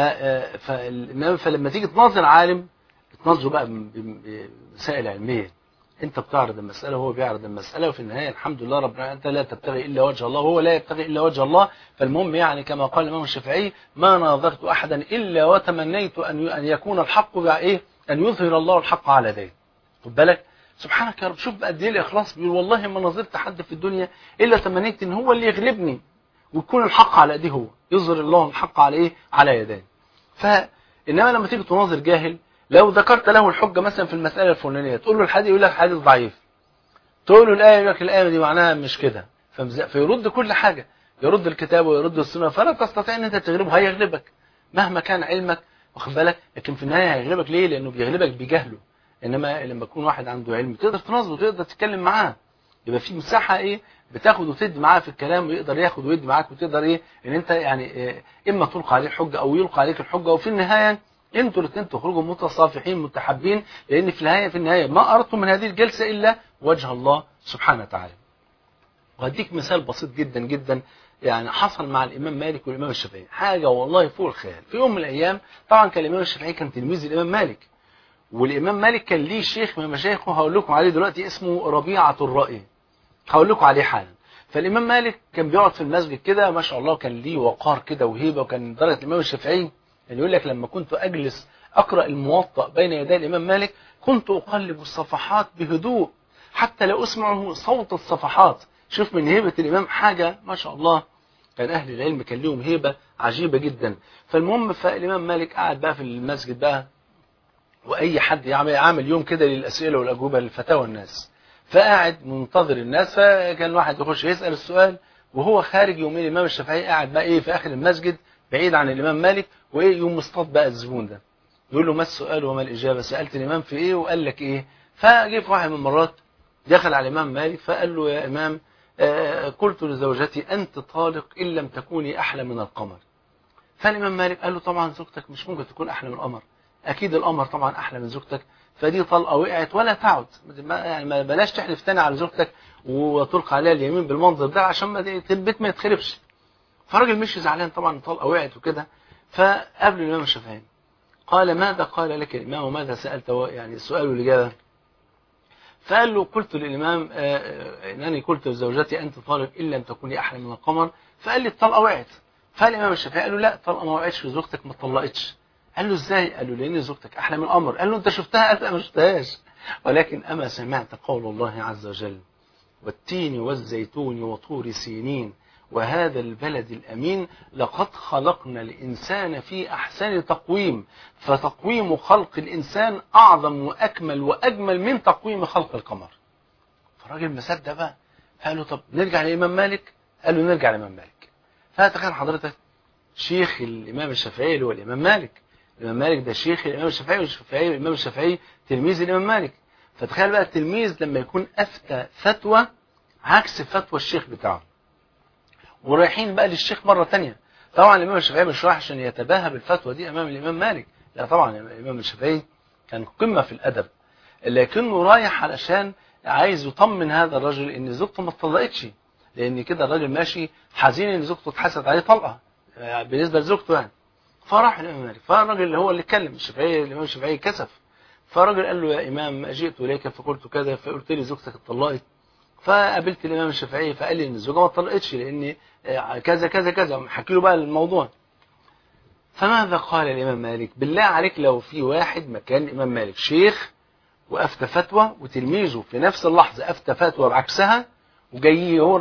فلما تيجي تناظر عالم تناظره بقى بمسائل علميه انت بتعرض المساله وهو بيعرض المساله وفي النهايه الحمد لله ربنا انت لا تبتغي الا وجه الله وهو لا يبتغي الا وجه الله فالمهم يعني كما قال الامام الشافعي ما ناظرت احدا الا وتمنيت ان ان يكون الحق ايه ان يظهر الله الحق على ذلك خد بالك سبحانك يا رب شوف قد ايه الاخلاص بيقول والله ما نظرت حد في الدنيا الا تمنيت ان هو اللي يغلبني ويكون الحق على ايديه هو يظهر الله الحق على ايه على يديه فانما لما تيجي تناظر جاهل لو ذكرت له الحجه مثلا في المساله الفلانيه تقول له الحديث يقول لك حديث ضعيف تقول له الايه يقول لك الايه دي معناها مش كده فيرد كل حاجه يرد الكتاب ويرد السنه فلا تستطيع ان انت تغلبه هيغلبك مهما كان علمك واخد بالك لكن في النهايه هيغلبك ليه لانه بيغلبك بجهله انما لما يكون واحد عنده علم تقدر تناظره تقدر تتكلم معاه يبقى في مساحه ايه بتاخد وتدي معاه في الكلام ويقدر ياخد ويدي معاك وتقدر ايه ان انت يعني إيه اما تلقى عليه الحجه او يلقى عليك الحجه وفي النهايه انتوا الاثنين تخرجوا متصافحين متحابين لان في النهايه في النهايه ما اردتم من هذه الجلسه الا وجه الله سبحانه وتعالى. وهديك مثال بسيط جدا جدا يعني حصل مع الامام مالك والامام الشافعي حاجه والله فوق الخيال في يوم من الايام طبعا كان الامام الشافعي كان تلميذ الامام مالك والامام مالك كان ليه شيخ من مشايخه هقول لكم عليه دلوقتي اسمه ربيعه الرأي هقول لكم عليه حالا فالامام مالك كان بيقعد في المسجد كده ما شاء الله كان ليه وقار كده وهيبه وكان درجه الامام الشافعي يعني يقول لك لما كنت اجلس اقرا الموطأ بين يدي الامام مالك كنت اقلب الصفحات بهدوء حتى لا اسمعه صوت الصفحات شوف من هيبه الامام حاجه ما شاء الله كان اهل العلم كان لهم هيبه عجيبه جدا فالمهم فالامام مالك قاعد بقى في المسجد بقى واي حد يعمل عامل يوم كده للاسئله والاجوبه للفتاوى الناس فقاعد منتظر الناس فكان واحد يخش يسال السؤال وهو خارج يومين الامام الشافعي قاعد بقى ايه في اخر المسجد بعيد عن الامام مالك وايه يوم مصطاد بقى الزبون ده يقول له ما السؤال وما الاجابه سالت الامام في ايه وقال لك ايه فجه في واحد من المرات دخل على الامام مالك فقال له يا امام آه قلت لزوجتي انت طالق ان لم تكوني احلى من القمر فالامام مالك قال له طبعا زوجتك مش ممكن تكون احلى من القمر اكيد القمر طبعا احلى من زوجتك فدي طلقه وقعت ولا تعد يعني ما بلاش تحلف تاني على زوجتك وتلقى عليها اليمين بالمنظر ده عشان ما البيت ما يتخربش فالراجل مش زعلان طبعا طلقه وقعت وكده فقابل الامام الشافعي قال ماذا قال لك الامام وماذا سالت يعني السؤال والاجابه فقال له قلت للامام آه انني قلت لزوجتي انت طالب ان لم تكوني احلى من القمر فقال لي الطلقه وقعت فالامام الشافعي قال له لا الطلقه ما وقعتش وزوجتك ما اتطلقتش قال له ازاي قال له لان زوجتك احلى من القمر قال له انت شفتها قال له ما شفتهاش ولكن اما سمعت قول الله عز وجل والتين والزيتون وطور سينين وهذا البلد الأمين لقد خلقنا الإنسان في أحسن تقويم فتقويم خلق الإنسان أعظم وأكمل وأجمل من تقويم خلق القمر فالراجل مصدق بقى قال له طب نرجع للإمام مالك قال له نرجع للإمام مالك فتخيل حضرتك شيخ الإمام الشافعي اللي هو الإمام مالك الإمام مالك ده شيخ الإمام الشافعي والشافعي الإمام الشافعي تلميذ الإمام مالك فتخيل بقى التلميذ لما يكون أفتى فتوى عكس فتوى الشيخ بتاعه ورايحين بقى للشيخ مرة تانية طبعا الإمام الشافعي مش رايح عشان يتباهى بالفتوى دي أمام الإمام مالك لا طبعا الإمام الشافعي كان قمة في الأدب لكنه رايح علشان عايز يطمن هذا الرجل إن زوجته ما اتطلقتش لأن كده الراجل ماشي حزين إن زوجته اتحسد عليه طلقة بالنسبة لزوجته يعني فراح الإمام مالك فالراجل اللي هو اللي اتكلم الشافعي الإمام الشافعي كسف فالراجل قال له يا إمام جئت إليك فقلت كذا فقلت لي زوجتك اتطلقت فقابلت الامام الشافعي فقال لي ان الزوجه ما اتطلقتش لان كذا كذا كذا حكي له بقى الموضوع فماذا قال الامام مالك بالله عليك لو في واحد مكان الامام مالك شيخ وافتى فتوى وتلميذه في نفس اللحظه افتى فتوى بعكسها وجاي هو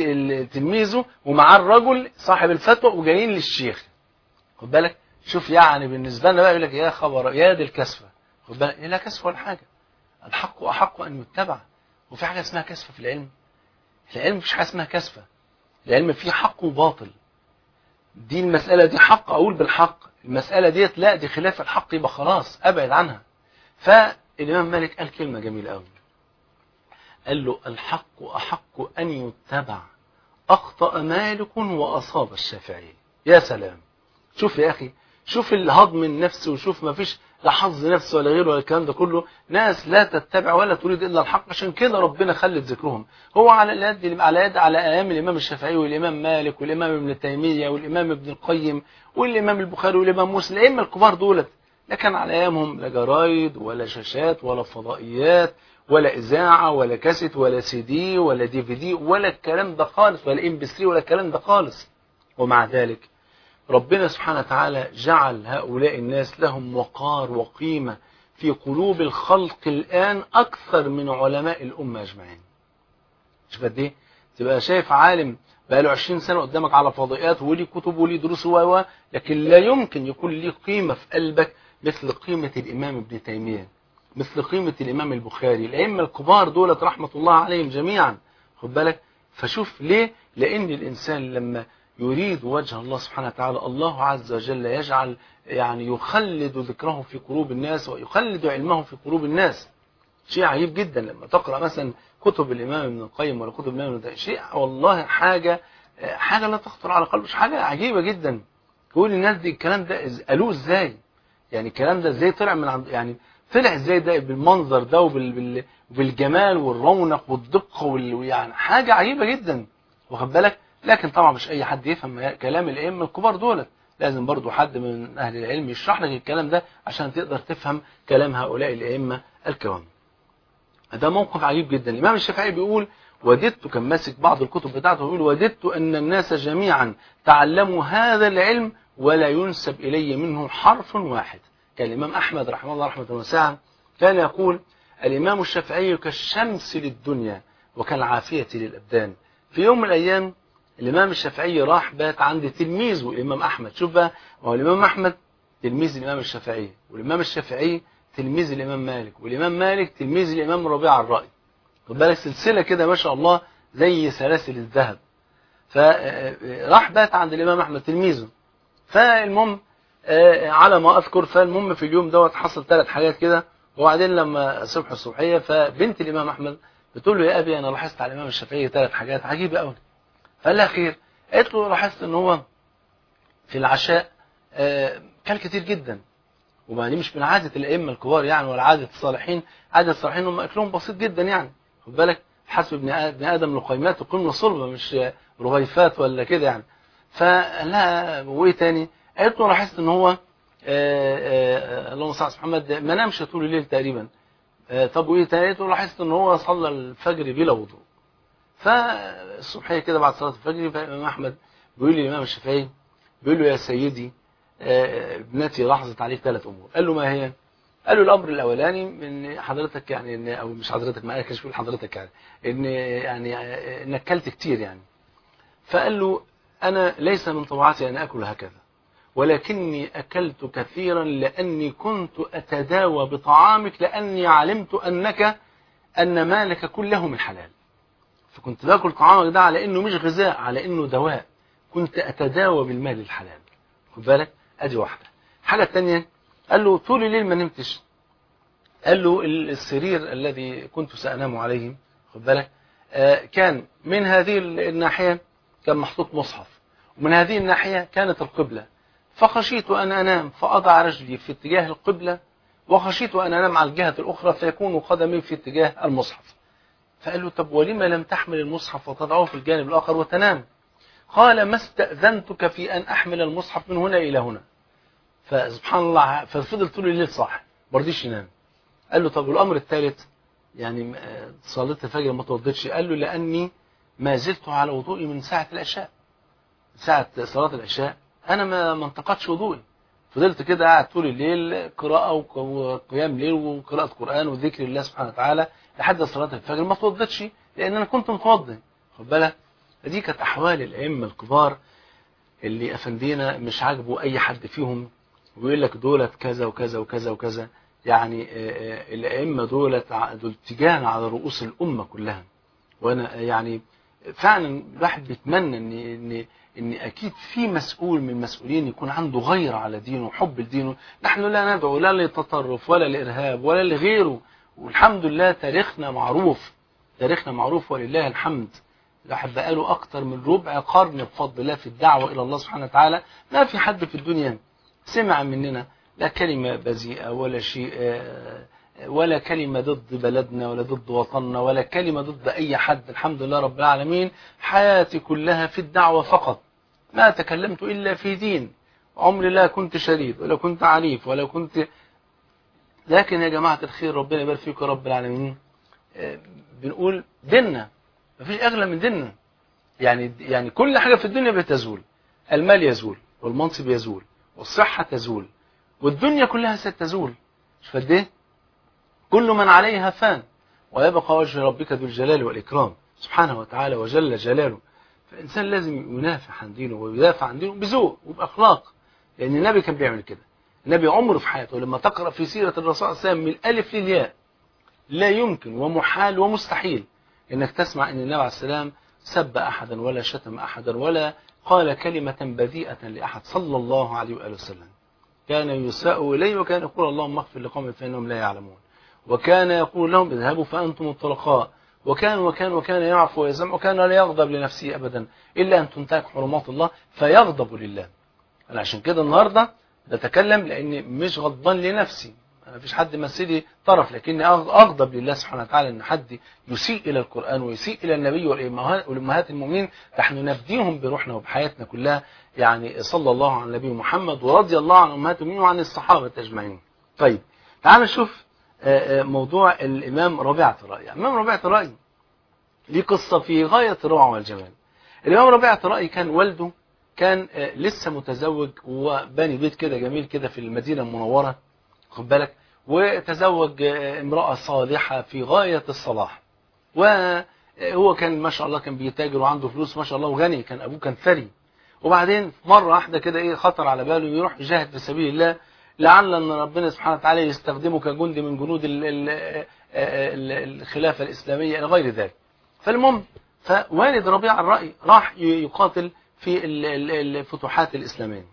تلميذه ومعاه الرجل صاحب الفتوى وجايين للشيخ خد بالك شوف يعني بالنسبه لنا بقى يقول لك يا خبر يا دي الكسفه خد بالك لا كسفه ولا حاجه الحق احق ان يتبع وفي حاجة اسمها كسفة في العلم العلم مفيش حاجة اسمها كسفة العلم فيه حق وباطل دي المسألة دي حق أقول بالحق المسألة ديت لا دي خلاف الحق يبقى خلاص أبعد عنها فالإمام مالك قال كلمة جميلة قوي قال له الحق أحق أن يتبع أخطأ مالك وأصاب الشافعي يا سلام شوف يا أخي شوف الهضم النفس وشوف ما فيش لا حظ نفس ولا غيره ولا الكلام ده كله ناس لا تتبع ولا تريد الا الحق عشان كده ربنا خلت ذكرهم هو على يد على يد على ايام الامام الشافعي والامام مالك والامام ابن تيميه والامام ابن القيم والامام البخاري والامام مسلم الائمه الكبار دولت لا كان على ايامهم لا جرايد ولا شاشات ولا فضائيات ولا اذاعه ولا كاسيت ولا سي دي ولا دي في دي ولا الكلام ده خالص ولا ام بي 3 ولا الكلام ده خالص ومع ذلك ربنا سبحانه وتعالى جعل هؤلاء الناس لهم وقار وقيمة في قلوب الخلق الآن أكثر من علماء الأمة أجمعين شوف قد إيه تبقى شايف عالم بقى له 20 سنة قدامك على فضائيات وليه كتب وليه دروس و لكن لا يمكن يكون ليه قيمة في قلبك مثل قيمة الإمام ابن تيمية مثل قيمة الإمام البخاري الأئمة الكبار دولة رحمة الله عليهم جميعا خد بالك فشوف ليه لأن الإنسان لما يريد وجه الله سبحانه وتعالى الله عز وجل يجعل يعني يخلد ذكره في قلوب الناس ويخلد علمه في قلوب الناس شيء عجيب جدا لما تقرأ مثلا كتب الإمام ابن القيم ولا كتب الإمام ابن شيء والله حاجة حاجة لا تخطر على قلبه حاجة عجيبة جدا تقول الناس دي الكلام ده قالوه ازاي يعني الكلام ده ازاي طلع من عند يعني طلع ازاي ده بالمنظر ده وبالجمال والرونق والدقة ويعني حاجة عجيبة جدا واخد بالك لكن طبعا مش اي حد يفهم كلام الائمه الكبار دولت لازم برضو حد من اهل العلم يشرح لك الكلام ده عشان تقدر تفهم كلام هؤلاء الائمه الكرام ده موقف عجيب جدا الامام الشافعي بيقول وددت كان ماسك بعض الكتب بتاعته بيقول وددت ان الناس جميعا تعلموا هذا العلم ولا ينسب الي منه حرف واحد كان الامام احمد رحمه الله رحمه واسعه كان يقول الامام الشافعي كالشمس للدنيا وكالعافيه للابدان في يوم من الايام الإمام الشافعي راح بات عند تلميذه الإمام أحمد شوف بقى هو الإمام أحمد تلميذ الإمام الشافعي والإمام الشافعي تلميذ الإمام مالك والإمام مالك تلميذ الإمام ربيع الرأي خد بالك سلسلة كده ما شاء الله زي سلاسل الذهب فراح بات عند الإمام أحمد تلميذه فالمهم على ما أذكر فالمهم في اليوم دوت حصل ثلاث حاجات كده وبعدين لما صبح الصبحية فبنت الإمام أحمد بتقول له يا أبي أنا لاحظت على الإمام الشافعي ثلاث حاجات عجيبة قوي فقال لها خير قالت له لاحظت ان هو في العشاء كان كتير جدا وبعدين مش من عادة الأئمة الكبار يعني ولا عادة الصالحين عادة الصالحين هم أكلهم بسيط جدا يعني خد بالك حسب ابن آدم لقيمات وقيمة صلبة مش رغيفات ولا كده يعني فلا وإيه تاني قالت له لاحظت ان هو اللهم صل على محمد ما نامش طول الليل تقريبا طب وإيه تاني قالت له لاحظت ان هو صلى الفجر بلا وضوء فالصبحية كده بعد صلاة الفجر فالإمام أحمد بيقول لي الإمام الشافعي بيقول له يا سيدي آه، ابنتي لاحظت عليك ثلاث امور قال له ما هي قال له الامر الاولاني ان حضرتك يعني إن او مش حضرتك ما كانش بيقول حضرتك يعني ان يعني آه، انك كلت كتير يعني فقال له انا ليس من طبيعتي ان اكل هكذا ولكني اكلت كثيرا لاني كنت اتداوى بطعامك لاني علمت انك ان مالك كله من حلال فكنت باكل طعامك ده على انه مش غذاء على انه دواء كنت اتداوى بالمال الحلال خد بالك ادي واحده الحاجه الثانيه قال له طول الليل ما نمتش قال له السرير الذي كنت سانام عليه خد بالك آه، كان من هذه الناحيه كان محطوط مصحف ومن هذه الناحيه كانت القبله فخشيت ان انام فاضع رجلي في اتجاه القبله وخشيت ان انام على الجهه الاخرى فيكون قدمي في اتجاه المصحف فقال له طب ولما لم تحمل المصحف وتضعه في الجانب الآخر وتنام قال ما استأذنتك في أن أحمل المصحف من هنا إلى هنا فسبحان الله ففضل طول الليل صاحي ما رضيش ينام قال له طب والأمر الثالث يعني آه، صليت الفجر ما توضيتش قال له لأني ما زلت على وضوئي من ساعة العشاء ساعة صلاة العشاء أنا ما ما انتقدش وضوئي فضلت كده قاعد طول الليل قراءة وق- وقيام ليل وقراءة قرآن وذكر الله سبحانه وتعالى لحد صلاة الفجر ما توضتش لأن أنا كنت متوضي خد بالك فدي كانت أحوال الأئمة الكبار اللي أفندينا مش عاجبه أي حد فيهم ويقول لك دولت كذا وكذا وكذا وكذا يعني آه، آه، الأئمة دولت ع- دول تيجان على رؤوس الأمة كلها وأنا يعني فعلا الواحد بيتمنى ان ان ان اكيد في مسؤول من المسؤولين يكون عنده غير على دينه وحب لدينه نحن لا ندعو لا للتطرف ولا لارهاب ولا لغيره والحمد لله تاريخنا معروف تاريخنا معروف ولله الحمد الواحد بقاله اكتر من ربع قرن بفضل الله في الدعوه الى الله سبحانه وتعالى ما في حد في الدنيا سمع مننا لا كلمه بذيئه ولا شيء آه، ولا كلمة ضد بلدنا ولا ضد وطننا ولا كلمة ضد أي حد الحمد لله رب العالمين حياتي كلها في الدعوة فقط ما تكلمت إلا في دين عمري لا كنت شديد ولا كنت عنيف ولا كنت لكن يا جماعة الخير ربنا يبارك فيكم رب العالمين آه، بنقول ديننا مفيش أغلى من ديننا يعني يعني كل حاجة في الدنيا بتزول المال يزول والمنصب يزول والصحة تزول والدنيا كلها ستزول مش قد ايه كل من عليها فان ويبقى وجه ربك ذو الجلال والإكرام سبحانه وتعالى وجل جلاله فالإنسان لازم ينافح عن دينه ويدافع عن دينه بذوق وبأخلاق لأن النبي كان بيعمل كده النبي عمره في حياته لما تقرأ في سيرة الرسول صلى الله عليه وسلم من الألف للياء لا يمكن ومحال ومستحيل انك تسمع ان النبي عليه السلام سب احدا ولا شتم احدا ولا قال كلمة بذيئة لأحد صلى الله عليه وآله وسلم كان يساء إليه وكان يقول اللهم اغفر لقوم فإنهم لا يعلمون وكان يقول لهم اذهبوا فأنتم الطلقاء وكان وكان وكان يعفو ويزم وكان لا يغضب لنفسه أبدا إلا أن تنتهك حرمات الله فيغضب لله أنا عشان كده النهاردة بتكلم لأني مش غضبان لنفسي ما فيش حد مثلي طرف لكني أغضب لله سبحانه وتعالى أن حد يسيء إلى القرآن ويسيء إلى النبي والأمهات والأمهات المؤمنين نحن نفديهم بروحنا وبحياتنا كلها يعني صلى الله على النبي محمد ورضي الله عن أمهات المؤمنين وعن الصحابة أجمعين طيب تعال نشوف موضوع الإمام ربيعة الرأي الإمام ربيعة الرأي ليه قصة في غاية الروعة والجمال الإمام ربيعة الرأي كان والده كان لسه متزوج وباني بيت كده جميل كده في المدينة المنورة خد بالك وتزوج امرأة صالحة في غاية الصلاح وهو كان ما شاء الله كان بيتاجر وعنده فلوس ما شاء الله وغني كان أبوه كان ثري وبعدين مرة واحدة كده إيه خطر على باله يروح يجاهد في سبيل الله لعل أن ربنا سبحانه وتعالى يستخدمه كجندي من جنود ال ال ال الخلافة الإسلامية إلى غير ذلك فالمهم فوالد ربيع الرأي راح يقاتل في الفتوحات الإسلامية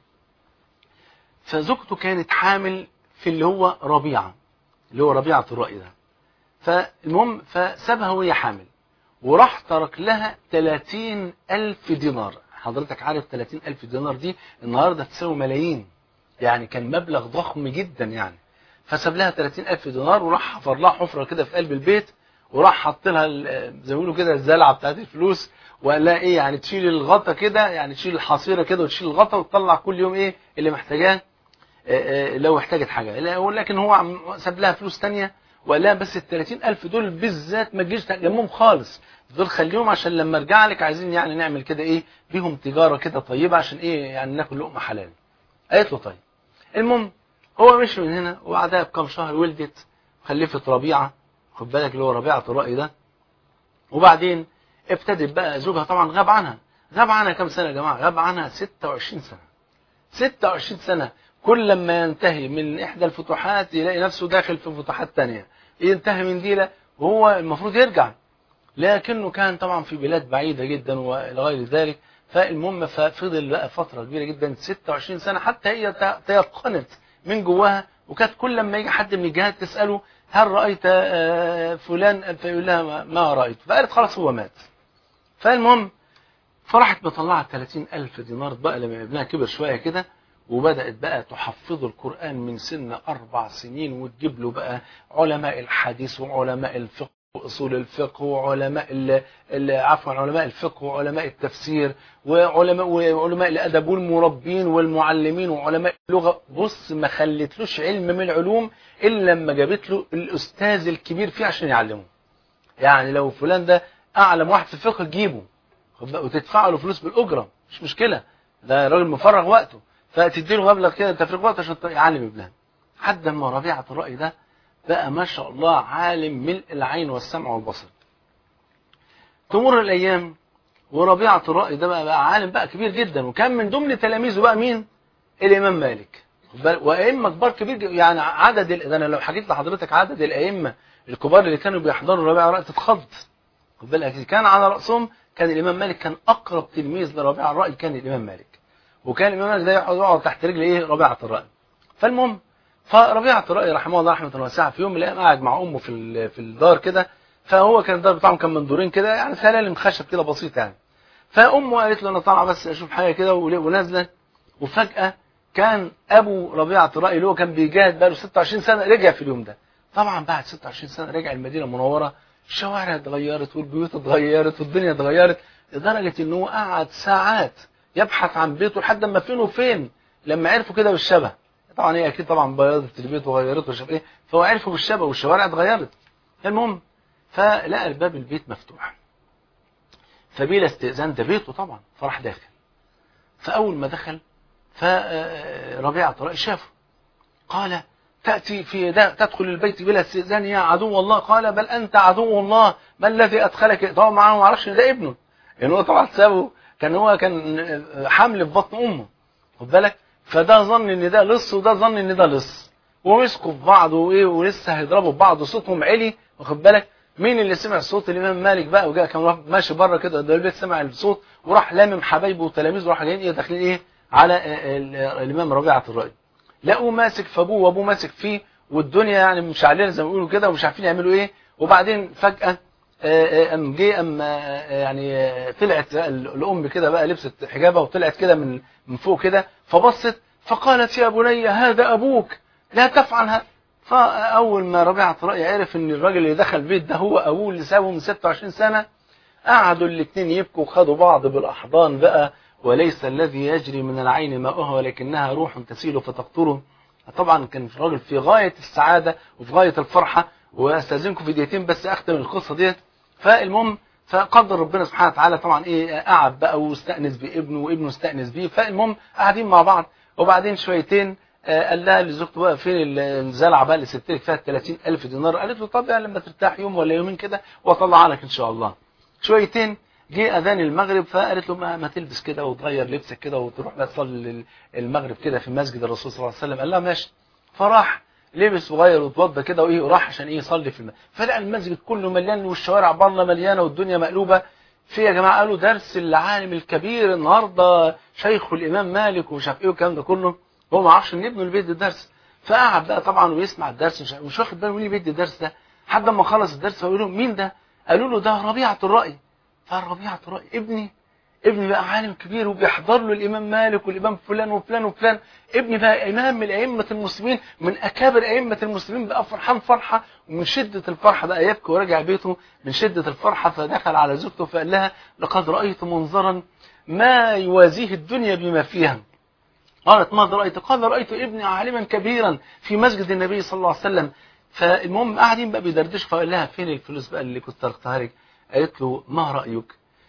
فزوجته كانت حامل في اللي هو ربيعة اللي هو ربيعة الرأي ده فالمهم فسابها وهي حامل وراح ترك لها 30 ألف دينار حضرتك عارف 30 ألف دينار دي النهاردة تساوي ملايين يعني كان مبلغ ضخم جدا يعني فساب لها 30 ألف دينار وراح حفر لها حفرة كده في قلب البيت وراح حط لها زي ما بيقولوا كده الزلعة بتاعت الفلوس وقال لها ايه يعني تشيل الغطا كده يعني تشيل الحصيرة كده وتشيل الغطا وتطلع كل يوم ايه اللي محتاجاه لو احتاجت حاجة ولكن هو ساب لها فلوس تانية وقال لها بس ال 30 ألف دول بالذات ما تجيش جنبهم خالص دول خليهم عشان لما ارجع لك عايزين يعني نعمل كده ايه بيهم تجارة كده طيبة عشان ايه يعني ناكل لقمة حلال قالت له طيب المهم هو مشي من هنا وبعدها بكام شهر ولدت خلفت ربيعة خد بالك اللي هو ربيعة الرأي ده وبعدين ابتدت بقى زوجها طبعا غاب عنها غاب عنها كام سنة يا جماعة غاب عنها 26 سنة 26 سنة كل لما ينتهي من إحدى الفتوحات يلاقي نفسه داخل في فتوحات تانية ينتهي من دي لا وهو المفروض يرجع لكنه كان طبعا في بلاد بعيدة جدا وإلى غير ذلك فالمهم ففضل بقى فترة كبيرة جدا 26 سنة حتى هي ت- تيقنت من جواها وكانت كل لما يجي حد من الجهات تسأله هل رأيت آه، فلان فيقول لها ما- ما رأيت فقالت خلاص هو مات فالمهم فراحت مطلعة 30 ألف دينار بقى لما ابنها كبر شوية كده وبدأت بقى تحفظه القرآن من سن أربع سنين وتجيب له بقى علماء الحديث وعلماء الفقه وأصول الفقه وعلماء ال- ال- عفوا علماء الفقه وعلماء التفسير وعلماء وعلماء الأدب والمربين والمعلمين وعلماء اللغة بص ما خلتلوش علم من العلوم إلا لما جابت له الأستاذ الكبير فيه عشان يعلمه يعني لو فلان ده أعلم واحد في الفقه تجيبه خد بالك، وتدفع له فلوس بالأجرة مش مشكلة ده راجل مفرغ وقته فتدي له مبلغ كده تفريغ وقت عشان يعلم ابنها حد ما ربيعة الرأي ده بقى ما شاء الله عالم ملء العين والسمع والبصر تمر الأيام وربيعة الرأي ده بقى, بقى عالم بقى كبير جدا وكان من ضمن تلاميذه بقى مين الإمام مالك خد بالك، وأئمة كبار كبير جدا، يعني عدد ال- ده أنا لو حكيت لحضرتك عدد الأئمة الكبار اللي كانوا بيحضروا ربيعة الرأي تتخض خد بالك كان على رأسهم كان الإمام مالك كان أقرب تلميذ لربيعة الرأي كان الإمام مالك وكان الإمام مالك ده يقعد يقعد تحت رجل إيه ربيعة الرأي فالمهم فربيعة الرأي رحمه الله رحمة واسعة في يوم من الأيام قاعد مع أمه في ال- في الدار كده فهو كان الدار بتاعهم كان من دورين كده يعني سلالم خشب كده بسيط يعني فأمه قالت له أنا طالعة بس أشوف حاجة كده ول- ونازلة وفجأة كان أبو ربيعة الرأي اللي هو كان بيجاهد بقاله 26 سنة رجع في اليوم ده طبعا بعد 26 سنة رجع المدينة المنورة الشوارع اتغيرت والبيوت اتغيرت والدنيا اتغيرت لدرجة ان هو قعد ساعات يبحث عن بيته لحد ما فين وفين لما عرفوا كده بالشبه طبعا هي اكيد طبعا بيضت البيت وغيرته ومش عارف ايه فهو عرفوا بالشبه والشوارع اتغيرت المهم فلقى الباب البيت مفتوح فبلا استئذان ده بيته طبعا فراح داخل فاول ما دخل فربيعة الرأي شافه قال تأتي في ده تدخل البيت بلا استئذان يا عدو الله قال بل أنت عدو الله ما الذي أدخلك طبعا معاه ما عرفش إن ده ابنه يعني هو طبعا سابه كان هو كان حمل في بطن أمه خد بالك فده ظن إن ده لص وده ظن إن ده لص ومسكوا في بعض وإيه ولسه هيضربوا في بعض وصوتهم عالي واخد بالك مين اللي سمع صوت الإمام مالك بقى وجاء كان راح ماشي بره كده قدام البيت سمع الصوت وراح لامم حبايبه وتلاميذه راح جايين إيه داخلين إيه على آه، ال- الإمام ربيعة الرأي لقوه ماسك في ابوه وابوه ماسك فيه والدنيا يعني مش علينا زي ما بيقولوا كده ومش عارفين يعملوا ايه وبعدين فجأة آه، آه، قام جه قام آه، يعني آه، طلعت ال- الام كده بقى لبست حجابها وطلعت كده من من فوق كده فبصت فقالت يا بني هذا ابوك لا تفعل هذا فاول ما ربيعة رأي عرف ان الراجل اللي دخل البيت ده هو ابوه اللي سابه من 26 سنة قعدوا الاثنين يبكوا وخدوا بعض بالاحضان بقى وليس الذي يجري من العين ماؤها ولكنها روح تسيل فتقطره طبعا كان الراجل في غاية السعادة وفي غاية الفرحة واستاذنكم في دقيقتين بس اختم القصة ديت فالمهم فقدر ربنا سبحانه وتعالى طبعا ايه قعد بقى واستأنس بابنه وابنه استأنس بيه فالمهم قاعدين مع بعض وبعدين شويتين آه، قال لها لزوجته بقى فين ال- الزلعه بقى اللي سبت لك فيها 30000 دينار قالت له طب يعني لما ترتاح يوم ولا يومين كده واطلعها لك ان شاء الله شويتين جه اذان المغرب فقالت له ما, ما تلبس كده وتغير لبسك كده وتروح بقى تصلي المغرب كده في مسجد الرسول صلى الله عليه وسلم قال لها ماشي فراح لبس وغير واتوضى كده وايه وراح عشان ايه يصلي في المسجد فلقى المسجد كله مليان والشوارع بره مليانه والدنيا مقلوبه في يا جماعه قالوا درس العالم الكبير النهارده شيخ الامام مالك ومش عارف ايه والكلام ده كله هو ما عرفش ان ابنه اللي بيدي الدرس فقعد بقى طبعا ويسمع الدرس مش, مش واخد باله مين اللي بيدي الدرس ده لحد ما خلص الدرس فقالوا له مين ده قالوا له ده ربيعه الراي فربيعه الراي ابني ابني بقى عالم كبير وبيحضر له الامام مالك والامام فلان وفلان وفلان ابني بقى امام من ائمه المسلمين من اكابر ائمه المسلمين بقى فرحان فرحه ومن شده الفرحه بقى يبكي ورجع بيته من شده الفرحه فدخل على زوجته فقال لها لقد رايت منظرا ما يوازيه الدنيا بما فيها قالت ماذا رأيت قال رأيت ابني عالما كبيرا في مسجد النبي صلى الله عليه وسلم فالمهم قاعدين بقى بيدردش فقال لها فين الفلوس بقى اللي كنت تركتها لك قالت له ما رأيك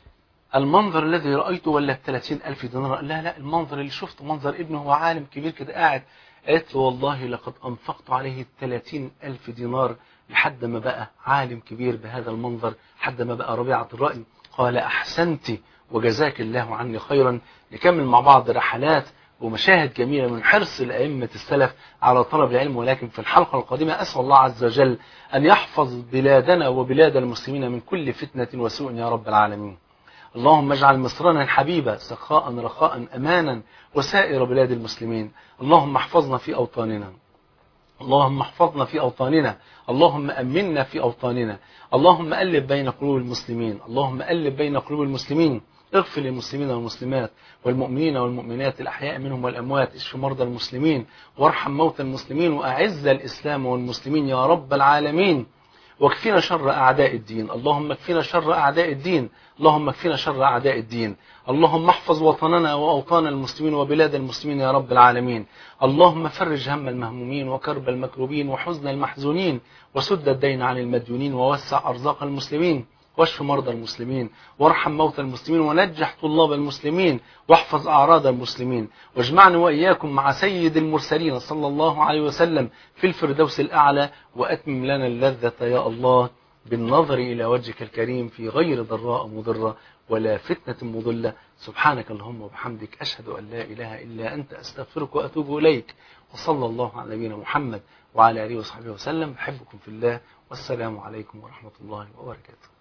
المنظر الذي رأيته ولا الثلاثين ألف دينار لا لا المنظر اللي شفته منظر ابنه هو عالم كبير كده قاعد قالت له والله لقد أنفقت عليه الثلاثين ألف دينار لحد ما بقى عالم كبير بهذا المنظر لحد ما بقى ربيعة الرأي قال أحسنت وجزاك الله عني خيرا نكمل مع بعض رحلات ومشاهد جميلة من حرص الأئمة السلف على طلب العلم ولكن في الحلقة القادمة أسأل الله عز وجل أن يحفظ بلادنا وبلاد المسلمين من كل فتنة وسوء يا رب العالمين اللهم اجعل مصرنا الحبيبة سخاء رخاء أمانا وسائر بلاد المسلمين اللهم احفظنا في أوطاننا اللهم احفظنا في أوطاننا اللهم أمنا في أوطاننا اللهم ألف بين قلوب المسلمين اللهم ألف بين قلوب المسلمين اغفر للمسلمين والمسلمات والمؤمنين والمؤمنات الأحياء منهم والأموات اشف مرضى المسلمين وارحم موتى المسلمين وأعز الإسلام والمسلمين يا رب العالمين واكفنا شر أعداء الدين اللهم اكفنا شر أعداء الدين اللهم اكفنا شر أعداء الدين اللهم احفظ وطننا وأوطان المسلمين وبلاد المسلمين يا رب العالمين اللهم فرج هم المهمومين وكرب المكروبين وحزن المحزونين وسد الدين عن المديونين ووسع أرزاق المسلمين واشف مرضى المسلمين وارحم موتى المسلمين ونجح طلاب المسلمين واحفظ أعراض المسلمين واجمعنا وإياكم مع سيد المرسلين صلى الله عليه وسلم في الفردوس الأعلى وأتمم لنا اللذة يا الله بالنظر إلى وجهك الكريم في غير ضراء مضرة ولا فتنة مضلة سبحانك اللهم وبحمدك أشهد أن لا إله إلا أنت أستغفرك وأتوب إليك وصلى الله على نبينا محمد وعلى آله وصحبه وسلم أحبكم في الله والسلام عليكم ورحمة الله وبركاته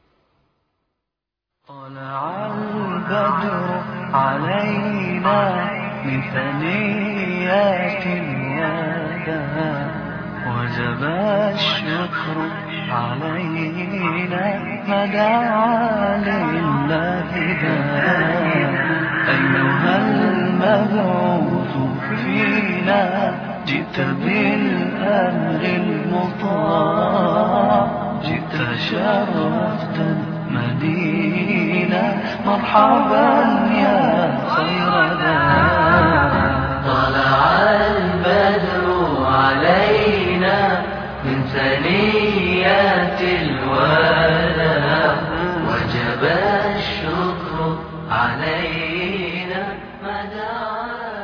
طلع البدر علينا من ثنيات الوداع وجب الشكر علينا ما دعا لله أيها المبعوث فينا جئت بالأمر المطاع جئت شرفت المدينة مرحبا يا خير ذا طلع البدر علينا من ثنيات الوداع وجب الشكر علينا ما دعا